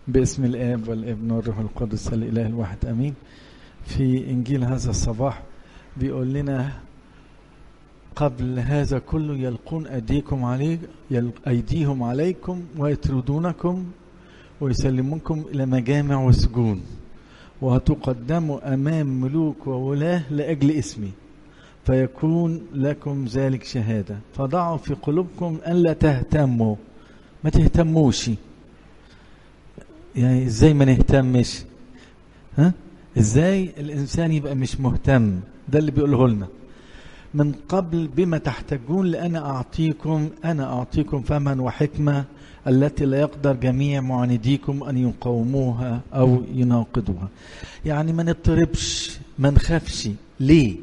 باسم الآب والابن والروح القدس الإله الواحد أمين في إنجيل هذا الصباح بيقول لنا قبل هذا كله يلقون أيديكم عليه يل... أيديهم عليكم ويطردونكم ويسلمونكم إلى مجامع وسجون وتقدموا أمام ملوك وولاة لأجل اسمي فيكون لكم ذلك شهادة فضعوا في قلوبكم ألا تهتموا ما تهتموش يعني ازاي ما نهتمش ها ازاي الانسان يبقى مش مهتم ده اللي بيقوله لنا من قبل بما تحتاجون لأنا أعطيكم أنا أعطيكم فهما وحكمة التي لا يقدر جميع معانديكم أن يقاوموها أو يناقضوها يعني ما نضطربش ما نخافش ليه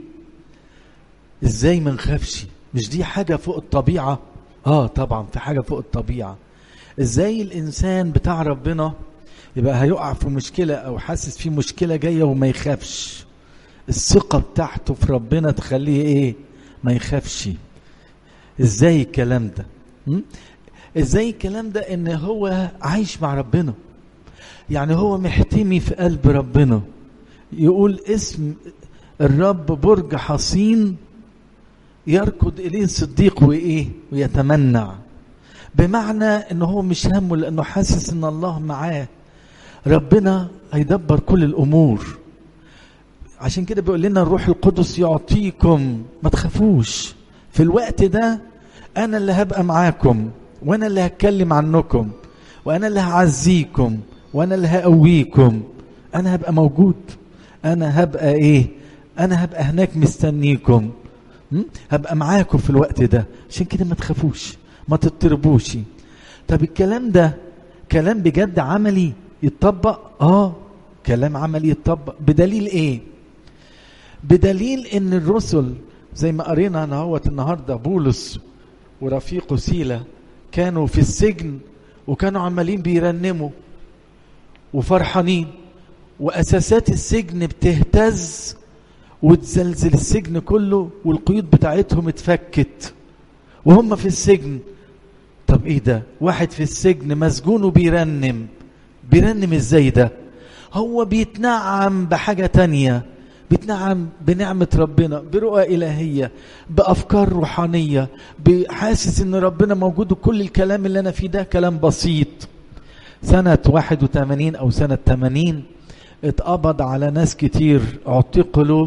ازاي ما نخافش مش دي حاجة فوق الطبيعة اه طبعا في حاجة فوق الطبيعة ازاي الانسان بتاع ربنا يبقى هيقع في مشكلة او حاسس في مشكلة جاية وما يخافش الثقة بتاعته في ربنا تخليه ايه ما يخافش ازاي الكلام ده م? ازاي الكلام ده ان هو عايش مع ربنا يعني هو محتمي في قلب ربنا يقول اسم الرب برج حصين يركض اليه الصديق وايه ويتمنع بمعنى ان هو مش همه لانه حاسس ان الله معاه ربنا هيدبر كل الامور عشان كده بيقول لنا الروح القدس يعطيكم ما تخافوش في الوقت ده انا اللي هبقى معاكم وانا اللي هتكلم عنكم وانا اللي هعزيكم وانا اللي هقويكم انا هبقى موجود انا هبقى ايه انا هبقى هناك مستنيكم هبقى معاكم في الوقت ده عشان كده ما تخافوش ما تضطربوش طب الكلام ده كلام بجد عملي يتطبق اه كلام عملي يتطبق بدليل ايه بدليل ان الرسل زي ما قرينا اهوت النهارده بولس ورفيقه سيلا كانوا في السجن وكانوا عمالين بيرنموا وفرحانين واساسات السجن بتهتز وتزلزل السجن كله والقيود بتاعتهم اتفكت وهم في السجن طب ايه ده واحد في السجن مسجون وبيرنم بيرنم ازاي ده هو بيتنعم بحاجة تانية بيتنعم بنعمة ربنا برؤى إلهية بأفكار روحانية بحاسس ان ربنا موجود وكل الكلام اللي انا فيه ده كلام بسيط سنة 81 او سنة 80 اتقبض على ناس كتير اعتقلوا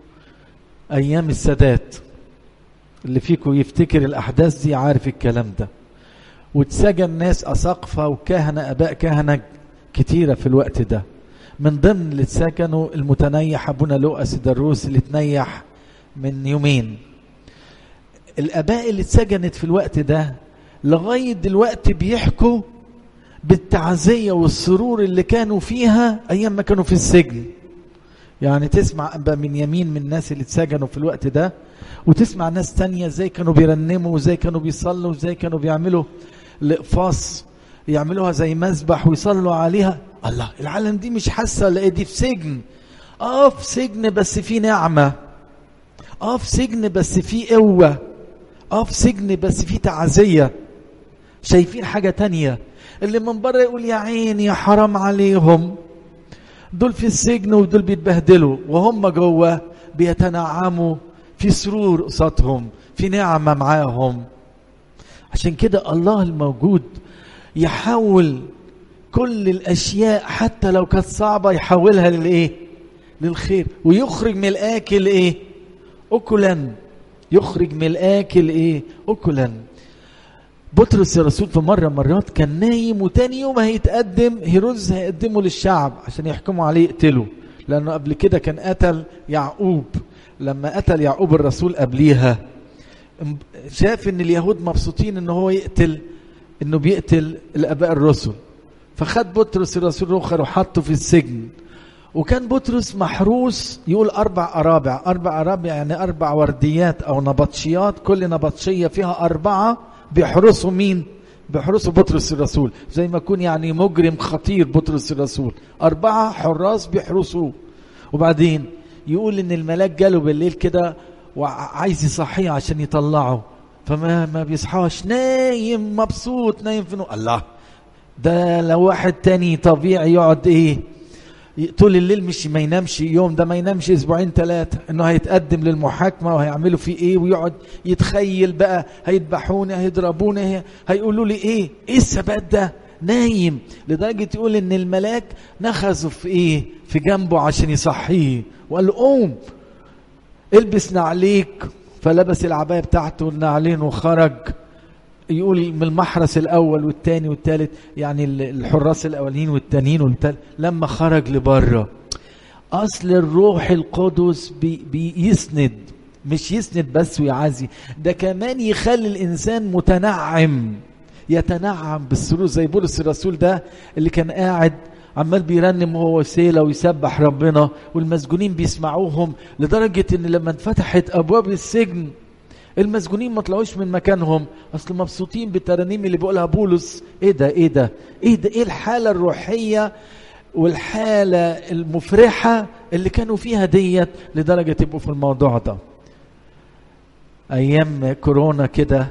ايام السادات اللي فيكم يفتكر الاحداث دي عارف الكلام ده واتسجن ناس اساقفه وكهنه اباء كهنه كتيره في الوقت ده من ضمن اللي اتسجنوا المتنيح ابونا لؤس دروس اللي اتنيح من يومين الاباء اللي اتسجنت في الوقت ده لغايه دلوقتي بيحكوا بالتعزيه والسرور اللي كانوا فيها ايام ما كانوا في السجن يعني تسمع أبا من يمين من الناس اللي اتسجنوا في الوقت ده وتسمع ناس تانية ازاي كانوا بيرنموا وازاي كانوا بيصلوا وازاي كانوا بيعملوا الاقفاص يعملوها زي مذبح ويصلوا عليها الله العالم دي مش حاسه لا دي في سجن اه في سجن بس في نعمه اه في سجن بس في قوه اه في سجن بس في تعزيه شايفين حاجه تانية اللي من بره يقول يا عيني يا حرام عليهم دول في السجن ودول بيتبهدلوا وهم جوه بيتنعموا في سرور قصادهم في نعمه معاهم عشان كده الله الموجود يحول كل الاشياء حتى لو كانت صعبه يحولها للايه للخير ويخرج من الاكل ايه اكلا يخرج من الاكل ايه اكلا بطرس الرسول في مره مرات كان نايم وتاني يوم هيتقدم هيرودس هيقدمه للشعب عشان يحكموا عليه يقتله لانه قبل كده كان قتل يعقوب لما قتل يعقوب الرسول قبليها شاف ان اليهود مبسوطين ان هو يقتل انه بيقتل الاباء الرسل فخد بطرس الرسول رخر وحطه في السجن وكان بطرس محروس يقول اربع ارابع اربع ارابع يعني اربع ورديات او نبطشيات كل نبطشيه فيها اربعه بيحرسوا مين بيحرسوا بطرس الرسول زي ما يكون يعني مجرم خطير بطرس الرسول اربعه حراس بيحرسوه وبعدين يقول ان الملاك جاله بالليل كده وعايز يصحيه عشان يطلعه فما ما بيصحاش نايم مبسوط نايم في نو... الله ده لو واحد تاني طبيعي يقعد ايه طول الليل مش ما ينامش يوم ده ما ينامش اسبوعين ثلاثه انه هيتقدم للمحاكمه وهيعملوا فيه ايه ويقعد يتخيل بقى هيذبحوني هيضربوني هيقولوا لي ايه ايه الثبات ده نايم لدرجه يقول ان الملاك نخزه في ايه في جنبه عشان يصحيه وقال له قوم البس نعليك فلبس العبايه بتاعته والنعلين وخرج يقول من المحرس الاول والثاني والثالث يعني الحراس الاولين والتانيين والثالث لما خرج لبره اصل الروح القدس بي بيسند مش يسند بس ويعزي ده كمان يخلي الانسان متنعم يتنعم بالسرور زي بولس الرسول ده اللي كان قاعد عمال بيرنم هو وسيله ويسبح ربنا والمسجونين بيسمعوهم لدرجه ان لما انفتحت ابواب السجن المسجونين ما طلعوش من مكانهم اصل مبسوطين بالترانيم اللي بيقولها بولس ايه ده ايه ده ايه ده ايه الحاله الروحيه والحاله المفرحه اللي كانوا فيها ديت لدرجه يبقوا في الموضوع ده ايام كورونا كده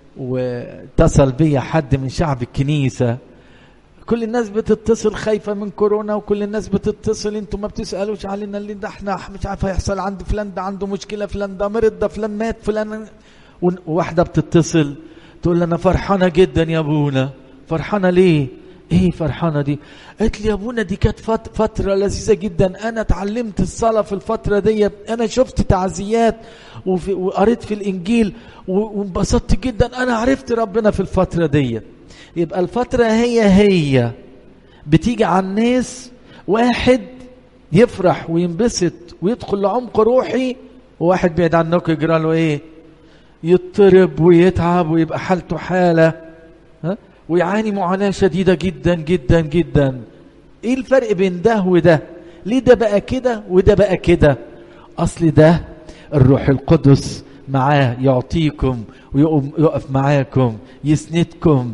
واتصل بيا حد من شعب الكنيسه كل الناس بتتصل خايفه من كورونا وكل الناس بتتصل انتوا ما بتسالوش علينا اللي ده احنا مش عارف هيحصل عند فلان ده عنده مشكله فلان ده مرض ده فلان مات فلان وواحده بتتصل تقول لي انا فرحانه جدا يا ابونا فرحانه ليه ايه فرحانه دي قالت لي يا ابونا دي كانت فتره لذيذه جدا انا اتعلمت الصلاه في الفتره دي انا شفت تعزيات وقريت في الانجيل وانبسطت جدا انا عرفت ربنا في الفتره دي يبقى الفترة هي هي بتيجي على الناس واحد يفرح وينبسط ويدخل لعمق روحي وواحد بعيد عنك يجرى له ايه يضطرب ويتعب ويبقى حالته حالة ها؟ ويعاني معاناة شديدة جدا جدا جدا ايه الفرق بين ده وده ليه ده بقى كده وده بقى كده اصل ده الروح القدس معاه يعطيكم ويقف معاكم يسندكم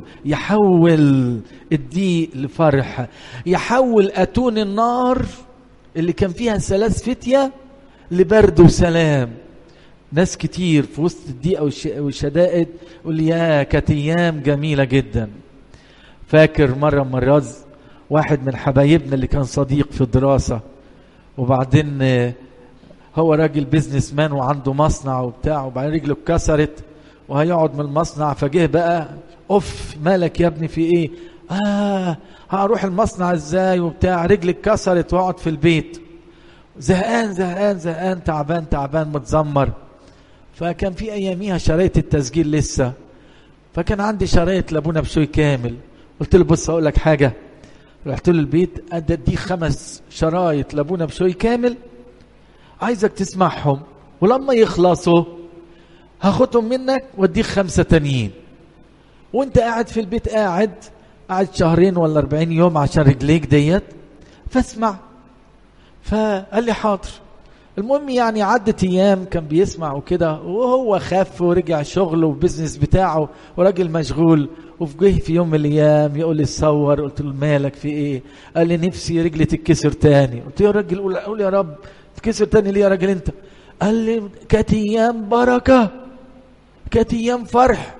يحول الضيق لفرح يحول اتون النار اللي كان فيها ثلاث فتيه لبرد وسلام ناس كتير في وسط الضيقه والشدائد يقول يا كانت ايام جميله جدا فاكر مره مرات واحد من حبايبنا اللي كان صديق في الدراسه وبعدين هو راجل بيزنس مان وعنده مصنع وبتاع وبعدين رجله اتكسرت وهيقعد من المصنع فجه بقى اوف مالك يا ابني في ايه اه هروح المصنع ازاي وبتاع رجلي اتكسرت واقعد في البيت زهقان زهقان زهقان تعبان تعبان متذمر فكان في اياميها شرايط التسجيل لسه فكان عندي شرايط لابونا بشوي كامل قلت له بص اقول لك حاجه رحت له البيت ادي خمس شرايط لابونا بشوي كامل عايزك تسمعهم ولما يخلصوا هاخدهم منك واديك خمسة تانيين وانت قاعد في البيت قاعد قاعد شهرين ولا أربعين يوم عشان رجليك ديت فاسمع فقال لي حاضر المهم يعني عدت ايام كان بيسمع وكده وهو خف ورجع شغله والبزنس بتاعه وراجل مشغول وفي جه في يوم من الايام يقول لي تصور قلت له مالك في ايه قال لي نفسي رجلي تتكسر تاني قلت له يا راجل قول, قول يا رب تكسر تاني ليه يا راجل انت قال لي كانت ايام بركه كانت ايام فرح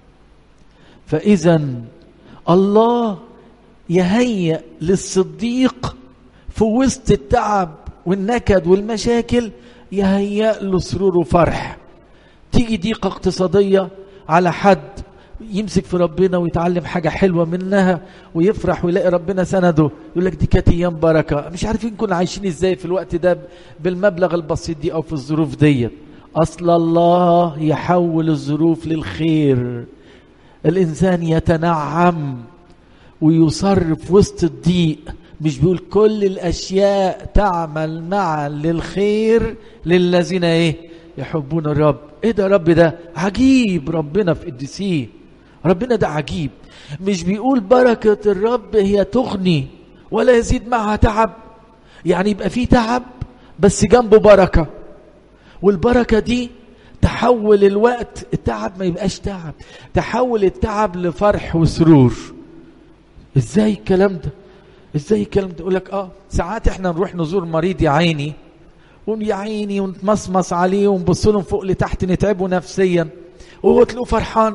فاذا الله يهيئ للصديق في وسط التعب والنكد والمشاكل يهيئ له سرور وفرح تيجي ضيقه اقتصاديه على حد يمسك في ربنا ويتعلم حاجة حلوة منها ويفرح ويلاقي ربنا سنده يقول لك دي كانت أيام بركة مش عارفين كنا عايشين ازاي في الوقت ده بالمبلغ البسيط دي أو في الظروف دي أصل الله يحول الظروف للخير الإنسان يتنعم ويصر في وسط الضيق مش بيقول كل الأشياء تعمل معا للخير للذين إيه يحبون الرب إيه ده رب ده عجيب ربنا في قدسيه ربنا ده عجيب مش بيقول بركة الرب هي تغني ولا يزيد معها تعب يعني يبقى في تعب بس جنبه بركة والبركة دي تحول الوقت التعب ما يبقاش تعب تحول التعب لفرح وسرور ازاي الكلام ده ازاي الكلام ده يقول لك اه ساعات احنا نروح نزور مريض يا عيني يا عيني ونتمصمص عليه ونبص لهم فوق لتحت نتعبه نفسيا وهو تلاقوه فرحان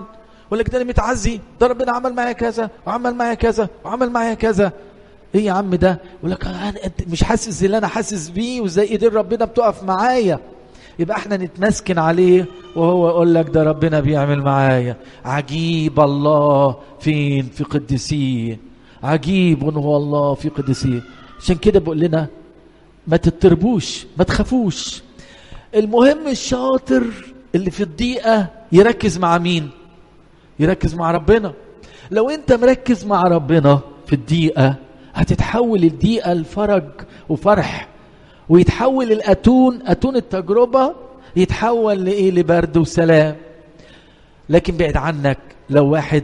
يقول لك ده انا متعزي ده ربنا عمل معايا كذا وعمل معايا كذا وعمل معايا كذا ايه يا عم ده يقول لك انا انت مش حاسس اللي انا حاسس بيه وازاي ايدين ربنا بتقف معايا يبقى احنا نتمسكن عليه وهو يقول لك ده ربنا بيعمل معايا عجيب الله فين في قدسيه عجيب هو الله في قدسيه عشان كده بقول لنا ما تضطربوش ما تخافوش المهم الشاطر اللي في الضيقه يركز مع مين يركز مع ربنا لو انت مركز مع ربنا في الضيقه هتتحول الضيقه لفرج وفرح ويتحول الاتون اتون التجربه يتحول لايه لبرد وسلام لكن بعد عنك لو واحد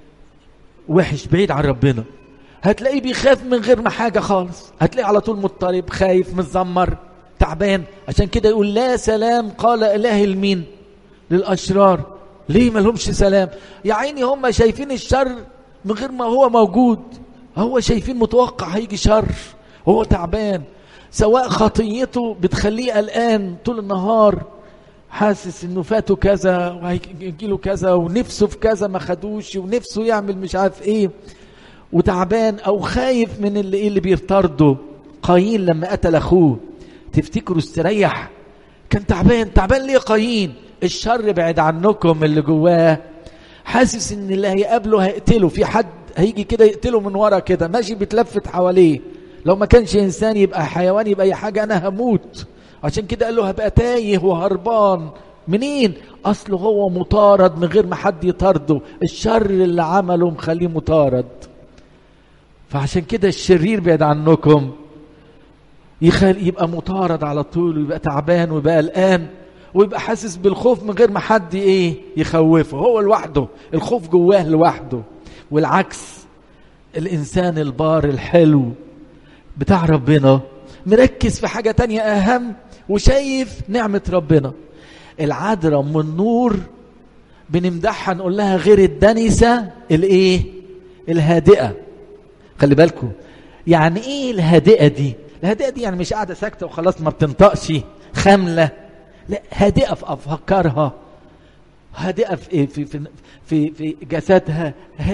وحش بعيد عن ربنا هتلاقيه بيخاف من غير ما حاجه خالص هتلاقيه على طول مضطرب خايف متذمر تعبان عشان كده يقول لا سلام قال اله المين للاشرار ليه ما لهمش سلام يا عيني هم شايفين الشر من غير ما هو موجود هو شايفين متوقع هيجي شر هو تعبان سواء خطيته بتخليه قلقان طول النهار حاسس انه فاته كذا وهيجي له كذا ونفسه في كذا ما خدوش ونفسه يعمل مش عارف ايه وتعبان او خايف من اللي ايه اللي بيرترده قايين لما قتل اخوه تفتكروا استريح كان تعبان تعبان ليه قايين الشر بعد عنكم اللي جواه حاسس ان اللي هيقابله هيقتله في حد هيجي كده يقتله من ورا كده ماشي بيتلفت حواليه لو ما كانش انسان يبقى حيوان يبقى اي حاجه انا هموت عشان كده قال له هبقى تايه وهربان منين اصله هو مطارد من غير ما حد يطارده الشر اللي عمله مخليه مطارد فعشان كده الشرير بعد عنكم يخل يبقى مطارد على طول ويبقى تعبان ويبقى قلقان ويبقى حاسس بالخوف من غير ما حد ايه يخوفه هو لوحده الخوف جواه لوحده والعكس الانسان البار الحلو بتاع ربنا مركز في حاجة تانية أهم وشايف نعمة ربنا العذراء من النور بنمدحها نقول لها غير الدنسة الايه الهادئة خلي بالكم يعني ايه الهادئة دي الهادئة دي يعني مش قاعدة ساكتة وخلاص ما بتنطقش خاملة لا هادئة في أفكارها هادئة في إيه؟ في في في, في جسدها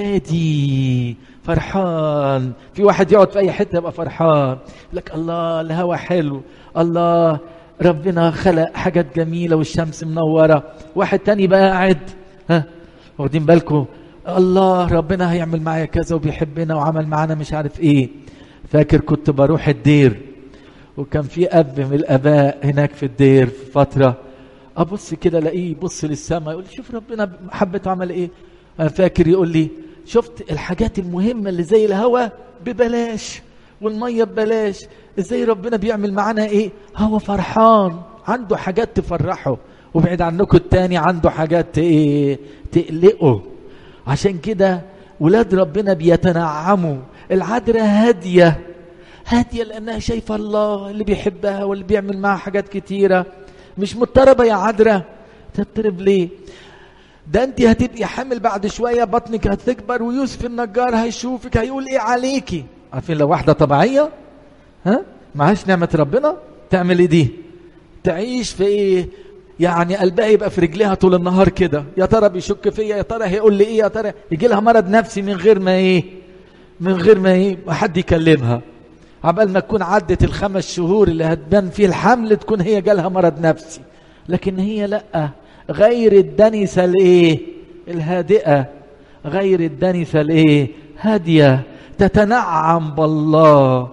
هادي فرحان في واحد يقعد في أي حتة يبقى فرحان لك الله الهوا حلو الله ربنا خلق حاجات جميلة والشمس منورة واحد تاني بقى قاعد ها واخدين بالكم الله ربنا هيعمل معايا كذا وبيحبنا وعمل معانا مش عارف ايه فاكر كنت بروح الدير وكان في اب من الاباء هناك في الدير في فتره ابص كده الاقيه يبص للسماء يقول شوف ربنا حبته عمل ايه انا فاكر يقول لي شفت الحاجات المهمه اللي زي الهوا ببلاش والميه ببلاش ازاي ربنا بيعمل معانا ايه هو فرحان عنده حاجات تفرحه وبعد عنكم التاني عنده حاجات ايه تقلقه عشان كده ولاد ربنا بيتنعموا العذراء هاديه هاديه لانها شايفه الله اللي بيحبها واللي بيعمل معاها حاجات كتيره مش مضطربه يا عذراء تضطرب ليه ده انت هتبقي حامل بعد شويه بطنك هتكبر ويوسف النجار هيشوفك هيقول ايه عليكي عارفين لو واحده طبيعيه ها معاش نعمه ربنا تعمل ايه دي تعيش في ايه يعني قلبها يبقى في رجليها طول النهار كده يا ترى بيشك فيا يا ترى هيقول لي ايه يا ترى يجي لها مرض نفسي من غير ما ايه من غير ما ايه ما حد يكلمها عبال ما تكون عدت الخمس شهور اللي هتبان فيه الحمل تكون هي جالها مرض نفسي لكن هي لا غير الدنسه الايه الهادئه غير الدنسه الايه هاديه تتنعم بالله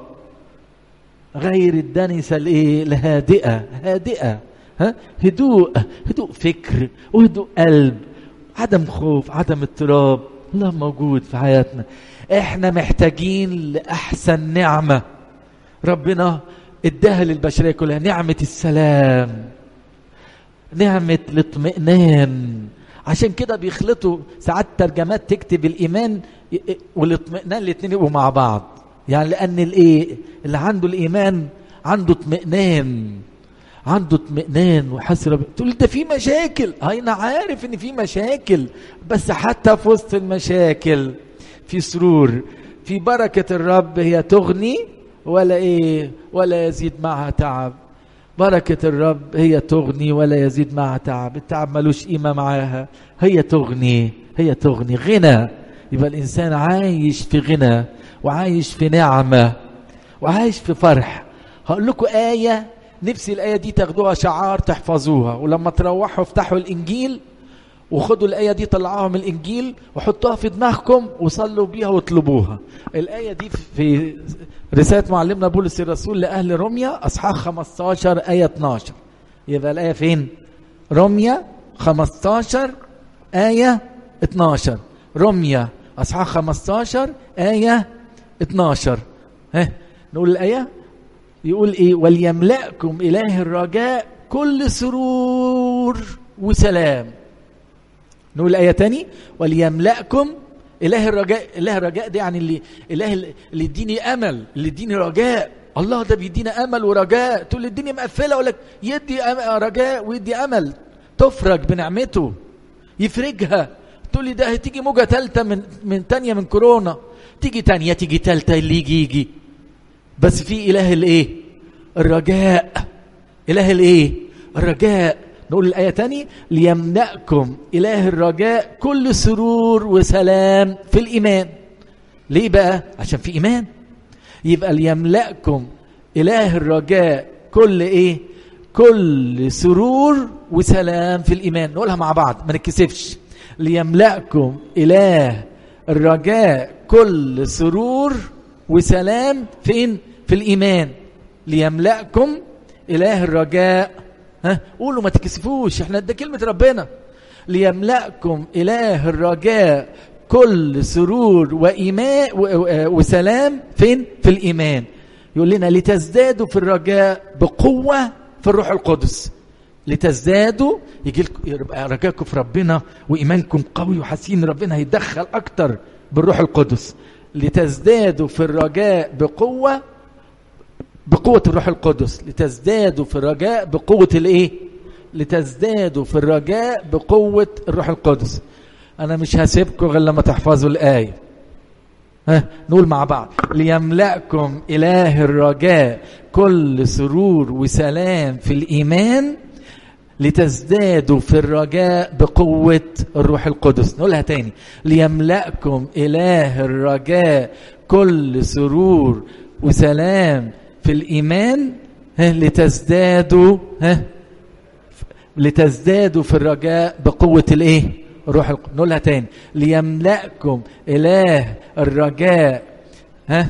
غير الدنسه الايه الهادئه هادئه ها هدوء هدوء فكر وهدوء قلب عدم خوف عدم اضطراب الله موجود في حياتنا احنا محتاجين لاحسن نعمه ربنا اداها للبشريه كلها نعمه السلام نعمه الاطمئنان عشان كده بيخلطوا ساعات ترجمات تكتب الايمان والاطمئنان الاثنين يبقوا مع بعض يعني لان الايه اللي عنده الايمان عنده اطمئنان عنده اطمئنان وحاسس رب تقول ده في مشاكل انا عارف ان في مشاكل بس حتى في وسط المشاكل في سرور في بركة الرب هي تغني ولا ايه ولا يزيد معها تعب بركة الرب هي تغني ولا يزيد معها تعب التعب ملوش قيمة معاها هي تغني هي تغني غنى يبقى الإنسان عايش في غنى وعايش في نعمة وعايش في فرح هقول لكم آية نفسي الآية دي تاخدوها شعار تحفظوها ولما تروحوا افتحوا الإنجيل وخدوا الآية دي طلعوها من الإنجيل وحطوها في دماغكم وصلوا بيها واطلبوها الآية دي في رسالة معلمنا بولس الرسول لأهل روميا أصحاح 15 آية 12 يبقى الآية فين؟ روميا 15 آية 12 روميا أصحاح 15 آية 12 ها نقول الآية يقول إيه وليملأكم إله الرجاء كل سرور وسلام نقول الآية تاني وليملأكم إله الرجاء إله الرجاء ده يعني اللي إله اللي يديني أمل اللي يديني رجاء الله ده بيدينا أمل ورجاء تقول الدنيا مقفلة أقول لك يدي رجاء ويدي أمل تفرج بنعمته يفرجها تقول لي ده هتيجي موجة ثالثة من من تانية من كورونا تيجي تانية تيجي ثالثة اللي يجي يجي بس في إله الإيه؟ الرجاء إله الإيه؟ الرجاء نقول الآية تاني ليمنأكم إله الرجاء كل سرور وسلام في الإيمان ليه بقى؟ عشان في إيمان يبقى ليملأكم إله الرجاء كل إيه؟ كل سرور وسلام في الإيمان نقولها مع بعض ما نتكسفش ليملأكم إله الرجاء كل سرور وسلام فين؟ في الإيمان ليملأكم إله الرجاء ها قولوا ما تكسفوش احنا ده كلمة ربنا ليملأكم إله الرجاء كل سرور وإيمان وسلام فين؟ في الإيمان يقول لنا لتزدادوا في الرجاء بقوة في الروح القدس لتزدادوا يجي يبقى رجاكم في ربنا وإيمانكم قوي وحاسين ربنا هيدخل أكتر بالروح القدس لتزدادوا في الرجاء بقوة بقوة الروح القدس لتزدادوا في الرجاء بقوة الايه لتزدادوا في الرجاء بقوة الروح القدس انا مش هسيبكم غير لما تحفظوا الآية ها نقول مع بعض ليملأكم إله الرجاء كل سرور وسلام في الإيمان لتزدادوا في الرجاء بقوة الروح القدس نقولها تاني ليملأكم إله الرجاء كل سرور وسلام في الإيمان ها لتزدادوا ها لتزدادوا في الرجاء بقوة الإيه؟ روح الق... نقولها تاني ليملأكم إله الرجاء ها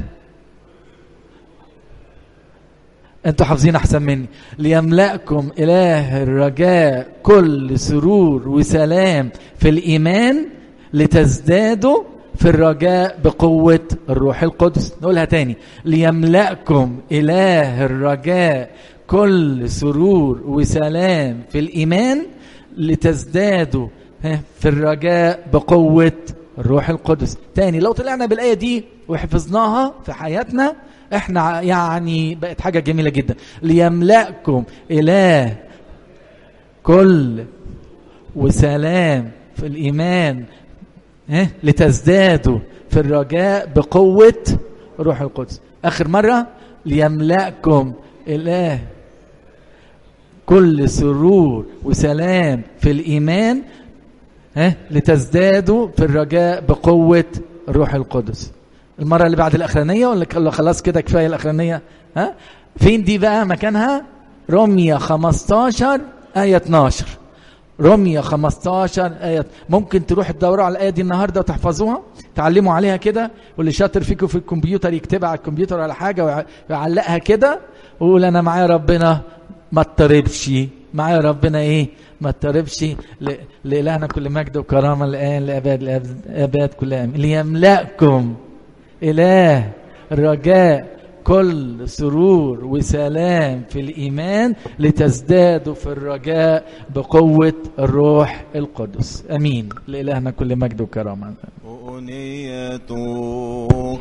انتوا حافظين احسن مني ليملأكم اله الرجاء كل سرور وسلام في الايمان لتزدادوا في الرجاء بقوة الروح القدس نقولها تاني ليملأكم إله الرجاء كل سرور وسلام في الإيمان لتزدادوا في الرجاء بقوة الروح القدس تاني لو طلعنا بالآية دي وحفظناها في حياتنا احنا يعني بقت حاجة جميلة جدا ليملأكم إله كل وسلام في الإيمان اه لتزدادوا في الرجاء بقوة روح القدس آخر مرة ليملأكم إله كل سرور وسلام في الإيمان ها لتزدادوا في الرجاء بقوة الروح القدس المرة اللي بعد الأخرانية ولا خلاص كده كفاية الأخرانية ها فين دي بقى مكانها رمية 15 آية 12 رمية 15 آية ممكن تروح تدوروا على الآية دي النهاردة وتحفظوها تعلموا عليها كده واللي شاطر فيكم في الكمبيوتر يكتبها على الكمبيوتر ولا حاجة ويعلقها كده ويقول أنا معايا ربنا ما اضطربش معايا ربنا ايه ما اضطربش لإلهنا كل مجد وكرامة الآن لأباد الأباد كل آمين ليملأكم إله الرجاء كل سرور وسلام في الإيمان لتزدادوا في الرجاء بقوة الروح القدس أمين لإلهنا كل مجد وكرامة أغنية